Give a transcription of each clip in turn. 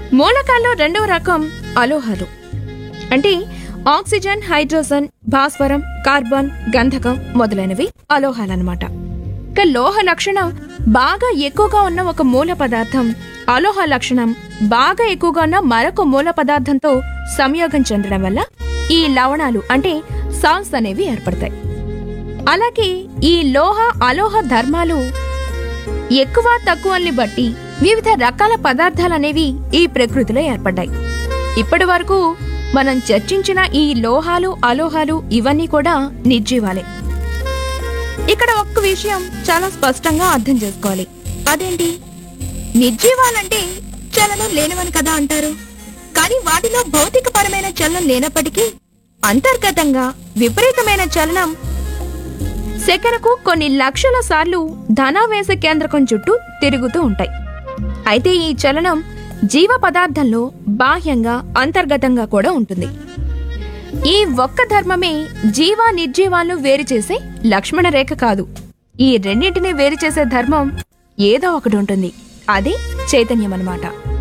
మూలకాల్లో రెండవ రకం అలోహాలు అంటే ఆక్సిజన్ హైడ్రోజన్ భాస్వరం కార్బన్ గంధకం మొదలైనవి అలోహాలన్నమాట ఇక లోహ లక్షణం బాగా ఎక్కువగా ఉన్న ఒక మూల పదార్థం అలోహ లక్షణం బాగా ఎక్కువగా ఉన్న మరొక మూల పదార్థంతో సంయోగం చెందడం వల్ల ఈ లవణాలు అంటే సాల్ట్స్ అనేవి ఏర్పడతాయి అలాగే ఈ లోహ అలోహ ధర్మాలు ఎక్కువ తక్కువల్ని బట్టి వివిధ రకాల పదార్థాలనేవి ఈ ప్రకృతిలో ఏర్పడ్డాయి ఇప్పటి వరకు మనం చర్చించిన ఈ లోహాలు అలోహాలు ఇవన్నీ కూడా నిర్జీవాలే ఇక్కడ ఒక్క విషయం చాలా స్పష్టంగా అర్థం చేసుకోవాలి అదేంటి నిర్జీవాలంటే చలనం లేనివని కదా అంటారు కానీ వాటిలో భౌతికపరమైన చలనం లేనప్పటికీ అంతర్గతంగా విపరీతమైన చలనం సెకనుకు కొన్ని లక్షల సార్లు ధనావేశ కేంద్రకం చుట్టూ తిరుగుతూ ఉంటాయి అయితే ఈ చలనం జీవ పదార్థంలో బాహ్యంగా అంతర్గతంగా కూడా ఉంటుంది ఈ ఒక్క ధర్మమే జీవ నిర్జీవాలను వేరు చేసే లక్ష్మణ రేఖ కాదు ఈ రెండింటిని వేరు చేసే ధర్మం ఏదో ఒకటి ఉంటుంది అది చైతన్యం అన్నమాట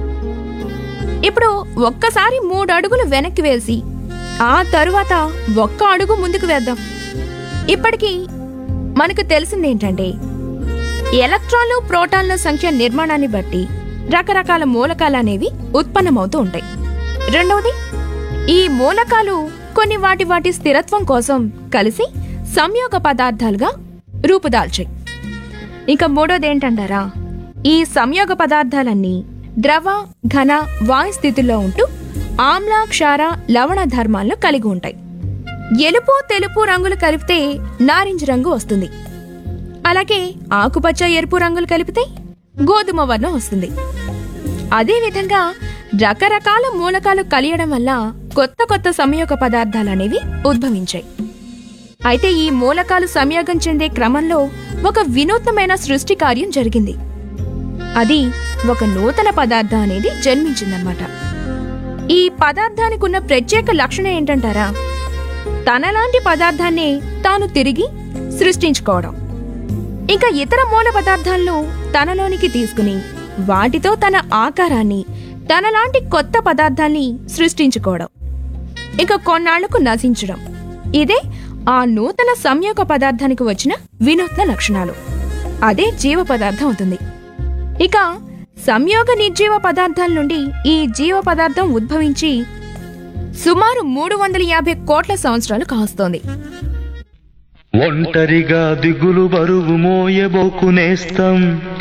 ఇప్పుడు ఒక్కసారి మూడు అడుగులు వెనక్కి వేసి ఆ తరువాత ఒక్క అడుగు ముందుకు వేద్దాం ఇప్పటికీ మనకు తెలిసిందేంటంటే ఎలక్ట్రాన్లు ప్రోటాన్ల సంఖ్య నిర్మాణాన్ని బట్టి రకరకాల మూలకాలు అనేవి ఉత్పన్నమవుతూ ఉంటాయి రెండవది ఈ మూలకాలు కొన్ని వాటి వాటి స్థిరత్వం కోసం కలిసి సంయోగ పదార్థాలుగా రూపుదాల్చాయి ఇక మూడోది ఏంటంటారా ఈ సంయోగ పదార్థాలన్నీ ద్రవ ఘన వాయు స్థితిలో ఉంటూ ఆమ్ల క్షార లవణ ధర్మాలను కలిగి ఉంటాయి ఎలుపు తెలుపు రంగులు కలిపితే నారింజ రంగు వస్తుంది అలాగే ఆకుపచ్చ ఎరుపు రంగులు కలిపితే గోధుమ వర్ణం వస్తుంది అదేవిధంగా రకరకాల మూలకాలు కలియడం వల్ల కొత్త కొత్త సంయోగ పదార్థాలు అనేవి ఉద్భవించాయి అయితే ఈ మూలకాలు సంయోగం చెందే క్రమంలో ఒక వినూత్నమైన సృష్టి కార్యం జరిగింది అది ఒక నూతన పదార్థం అనేది జన్మించిందన్నమాట ఈ పదార్థానికి ఉన్న ప్రత్యేక లక్షణం ఏంటంటారా తనలాంటి పదార్థాన్ని తాను తిరిగి సృష్టించుకోవడం ఇంకా ఇతర మూల పదార్థాలను తనలోనికి తీసుకుని వాటితో తన ఆకారాన్ని తనలాంటి కొత్త పదార్థాల్ని సృష్టించుకోవడం ఇక కొన్నాళ్లకు నశించడం ఇదే ఆ నూతన సంయోగ పదార్థానికి వచ్చిన వినూత్న లక్షణాలు అదే జీవ పదార్థం అవుతుంది ఇక సంయోగ నిర్జీవ పదార్థాల నుండి ఈ జీవ పదార్థం ఉద్భవించి సుమారు మూడు వందల యాభై కోట్ల సంవత్సరాలు కాస్తోంది ఒంటరిగా దిగులు బరువు మోయబోకు నేస్తం